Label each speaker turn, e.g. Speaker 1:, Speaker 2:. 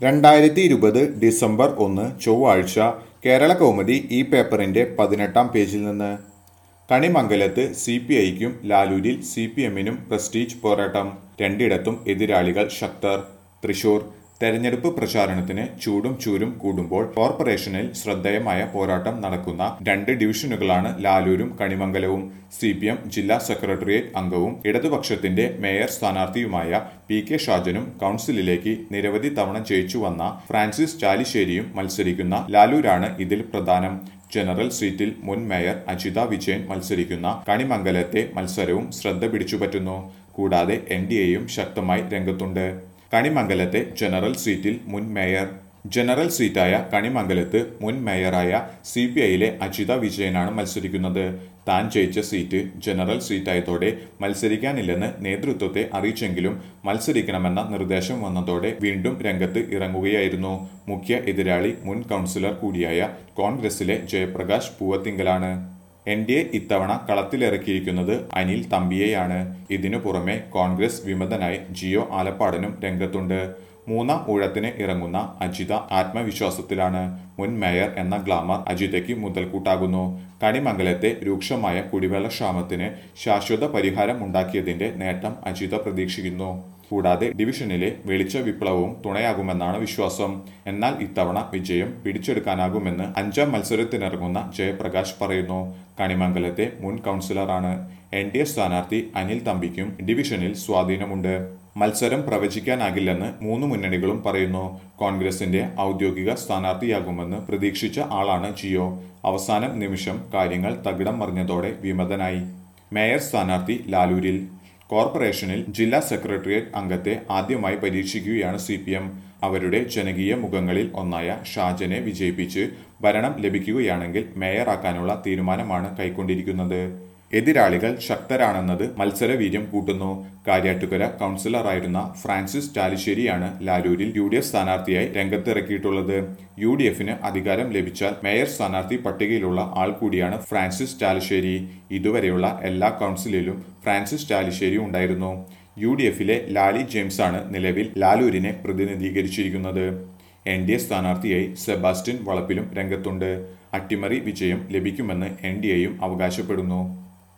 Speaker 1: രണ്ടായിരത്തി ഇരുപത് ഡിസംബർ ഒന്ന് ചൊവ്വാഴ്ച കേരള കൗമുദി ഈ പേപ്പറിന്റെ പതിനെട്ടാം പേജിൽ നിന്ന് കണിമംഗലത്ത് സി പി ഐക്കും ലാലൂരിൽ സി പി എമ്മിനും പ്രസ്റ്റീജ് പോരാട്ടം രണ്ടിടത്തും എതിരാളികൾ ശക്തർ തൃശൂർ തെരഞ്ഞെടുപ്പ് പ്രചാരണത്തിന് ചൂടും ചൂരും കൂടുമ്പോൾ കോർപ്പറേഷനിൽ ശ്രദ്ധേയമായ പോരാട്ടം നടക്കുന്ന രണ്ട് ഡിവിഷനുകളാണ് ലാലൂരും കണിമംഗലവും സി പി എം ജില്ലാ സെക്രട്ടേറിയറ്റ് അംഗവും ഇടതുപക്ഷത്തിന്റെ മേയർ സ്ഥാനാർത്ഥിയുമായ പി കെ ഷാജനും കൗൺസിലിലേക്ക് നിരവധി തവണ ജയിച്ചു വന്ന ഫ്രാൻസിസ് ചാലിശ്ശേരിയും മത്സരിക്കുന്ന ലാലൂരാണ് ഇതിൽ പ്രധാനം ജനറൽ സീറ്റിൽ മുൻ മേയർ അജിത വിജയൻ മത്സരിക്കുന്ന കണിമംഗലത്തെ മത്സരവും ശ്രദ്ധ പിടിച്ചുപറ്റുന്നു കൂടാതെ എൻ ഡി എയും ശക്തമായി രംഗത്തുണ്ട് കണിമംഗലത്തെ ജനറൽ സീറ്റിൽ മുൻ മേയർ ജനറൽ സീറ്റായ കണിമംഗലത്ത് മുൻ മേയറായ സി പി ഐയിലെ അജിത വിജയനാണ് മത്സരിക്കുന്നത് താൻ ജയിച്ച സീറ്റ് ജനറൽ സീറ്റായതോടെ മത്സരിക്കാനില്ലെന്ന് നേതൃത്വത്തെ അറിയിച്ചെങ്കിലും മത്സരിക്കണമെന്ന നിർദ്ദേശം വന്നതോടെ വീണ്ടും രംഗത്ത് ഇറങ്ങുകയായിരുന്നു മുഖ്യ എതിരാളി മുൻ കൗൺസിലർ കൂടിയായ കോൺഗ്രസിലെ ജയപ്രകാശ് പൂവത്തിങ്കലാണ് എൻ ഡി എ ഇത്തവണ കളത്തിലിറക്കിയിരിക്കുന്നത് അനിൽ തമ്പിയെയാണ് ഇതിനു പുറമെ കോൺഗ്രസ് വിമതനായി ജിയോ ആലപ്പാടനും രംഗത്തുണ്ട് മൂന്നാം ഊഴത്തിന് ഇറങ്ങുന്ന അജിത ആത്മവിശ്വാസത്തിലാണ് മുൻ മേയർ എന്ന ഗ്ലാമർ അജിതയ്ക്ക് മുതൽക്കൂട്ടാകുന്നു കണിമംഗലത്തെ രൂക്ഷമായ കുടിവെള്ള ക്ഷാമത്തിന് ശാശ്വത പരിഹാരം ഉണ്ടാക്കിയതിന്റെ നേട്ടം അജിത പ്രതീക്ഷിക്കുന്നു കൂടാതെ ഡിവിഷനിലെ വെളിച്ച വിപ്ലവവും തുണയാകുമെന്നാണ് വിശ്വാസം എന്നാൽ ഇത്തവണ വിജയം പിടിച്ചെടുക്കാനാകുമെന്ന് അഞ്ചാം മത്സരത്തിനിറങ്ങുന്ന ജയപ്രകാശ് പറയുന്നു കണിമംഗലത്തെ മുൻ കൗൺസിലറാണ് എൻ ഡി എ സ്ഥാനാർത്ഥി അനിൽ തമ്പിക്കും ഡിവിഷനിൽ സ്വാധീനമുണ്ട് മത്സരം പ്രവചിക്കാനാകില്ലെന്ന് മൂന്ന് മുന്നണികളും പറയുന്നു കോൺഗ്രസിന്റെ ഔദ്യോഗിക സ്ഥാനാർത്ഥിയാകുമെന്ന് പ്രതീക്ഷിച്ച ആളാണ് ജിയോ അവസാന നിമിഷം കാര്യങ്ങൾ തകിടം മറിഞ്ഞതോടെ വിമതനായി മേയർ സ്ഥാനാർത്ഥി ലാലൂരിൽ കോർപ്പറേഷനിൽ ജില്ലാ സെക്രട്ടേറിയറ്റ് അംഗത്തെ ആദ്യമായി പരീക്ഷിക്കുകയാണ് സി പി എം അവരുടെ ജനകീയ മുഖങ്ങളിൽ ഒന്നായ ഷാജനെ വിജയിപ്പിച്ച് ഭരണം ലഭിക്കുകയാണെങ്കിൽ മേയറാക്കാനുള്ള തീരുമാനമാണ് കൈക്കൊണ്ടിരിക്കുന്നത് എതിരാളികൾ ശക്തരാണെന്നത് മത്സരവീര്യം കൂട്ടുന്നു കാര്യാട്ടുകര കൗൺസിലറായിരുന്ന ഫ്രാൻസിസ് ചാലിശ്ശേരിയാണ് ലാലൂരിൽ യു ഡി എഫ് സ്ഥാനാർത്ഥിയായി രംഗത്തിറക്കിയിട്ടുള്ളത് യു ഡി എഫിന് അധികാരം ലഭിച്ചാൽ മേയർ സ്ഥാനാർത്ഥി പട്ടികയിലുള്ള ആൾ കൂടിയാണ് ഫ്രാൻസിസ് ചാലിശ്ശേരി ഇതുവരെയുള്ള എല്ലാ കൗൺസിലിലും ഫ്രാൻസിസ് ചാലിശ്ശേരി ഉണ്ടായിരുന്നു യു ഡി എഫിലെ ലാലി ജെയിംസ് ആണ് നിലവിൽ ലാലൂരിനെ പ്രതിനിധീകരിച്ചിരിക്കുന്നത് എൻ ഡി എ സ്ഥാനാർത്ഥിയായി സെബാസ്റ്റ്യൻ വളപ്പിലും രംഗത്തുണ്ട് അട്ടിമറി വിജയം ലഭിക്കുമെന്ന് എൻ ഡി എയും അവകാശപ്പെടുന്നു